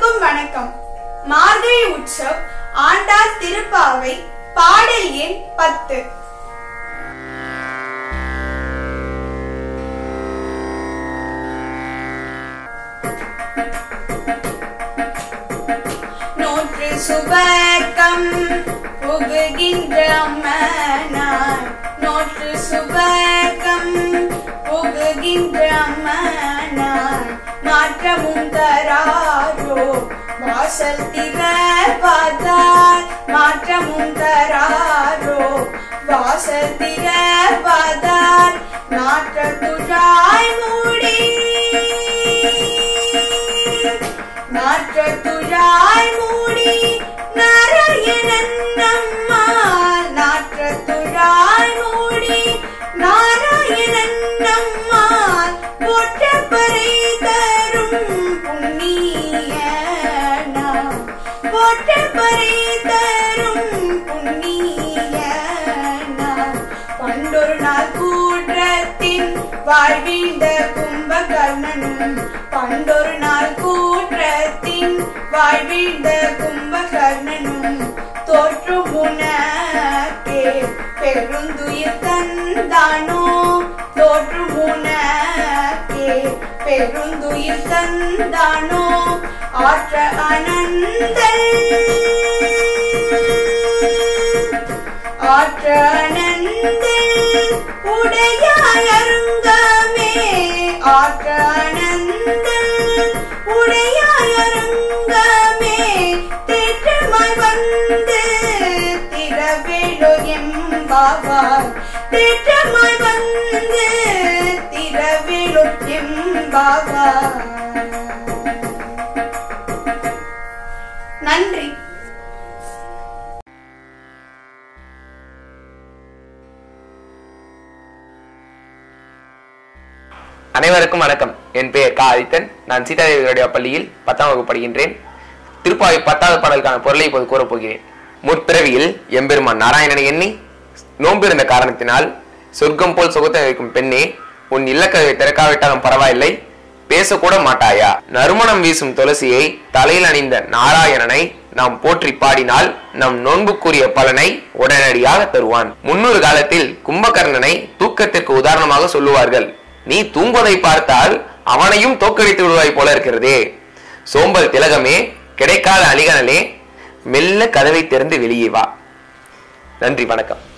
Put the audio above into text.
அனைவருக்கும் வணக்கம் மார்கழி உற்சவ் ஆண்டாள் திருப்பாவை பாடல் எண் பத்து நூற்று சுவர்க்கம் புகுகின்ற அம்மனார் நூற்று சுவர்க்கம் புகுகின்ற அம்மனார் மாற்றமும் தராரோ வாசல் திறவாதார் மாற்றமும் தராரோ வாசல் திறவாதார் நாற்ற துழாய் மூடி நாற்ற துழாய் மூடி நாராயணன் நம்மால் நாற்ற துழாய் மூடி நாராயணன் நம்மால் போற்ற பறை தரும் புண்ணிய நாம் போற்ற பறை தரும் புண்ணிய நாம் பண்டொரு நாள் கூற்றத்தின் வாழ்வீழ்ந்த கும்பகர்ணனும் பண்டொரு நாள் கூற்றத்தின் வாழ்வீழ்ந்த கும்பகர்ணனும் தோற்று முனக்கே பெருந்துயிர் தந்தானோ தோற்று முனக்கே பெருந்துயிர் தந்தானோ ஆற்ற அனந்தல் ஆற்ற அனந்தல் உடையாய் அருங்கமே ஆற்ற அனந்தல் உடையாய் அருங்கமே தேற்றமாய் வந்து திரவேலோ எம்பாவார் தேற்றமாய் வந்து திரவேலோ எம்பாவார் நன்றி அனைவருக்கும் வணக்கம் என் பெயர் கா ஆதித்தன் நான் சீதாதேவி ரேடியோ பள்ளியில் பத்தாம் வகுப்பு படிக்கின்றேன் திருப்பாவை பத்தாவது பாடலுக்கான பொருளை இப்போது கூறப்போகிறேன் முற்பிறவியில் எம்பெருமான் நாராயணனை எண்ணி நோம்பிருந்த காரணத்தினால் சொர்க்கம் போல் சுகத்தை வைக்கும் பெண்ணே உன் இல்லக்கதவை திறக்காவிட்டாலும் பரவாயில்லை பேசக்கூட மாட்டாயா நறுமணம் வீசும் துளசியை தலையில் அணிந்த நாராயணனை நாம் போற்றி பாடினால் நம் நோன்புக்குரிய பலனை உடனடியாக தருவான் முன்னொரு காலத்தில் கும்பகர்ணனை தூக்கத்திற்கு உதாரணமாக சொல்லுவார்கள் நீ தூங்குவதை பார்த்தால் அவனையும் தோக்கடித்து விடுவாய் போல இருக்கிறதே சோம்பல் திலகமே கிடைக்காத அலிகனலே மெல்ல கதவை திறந்து வெளியே வா நன்றி வணக்கம்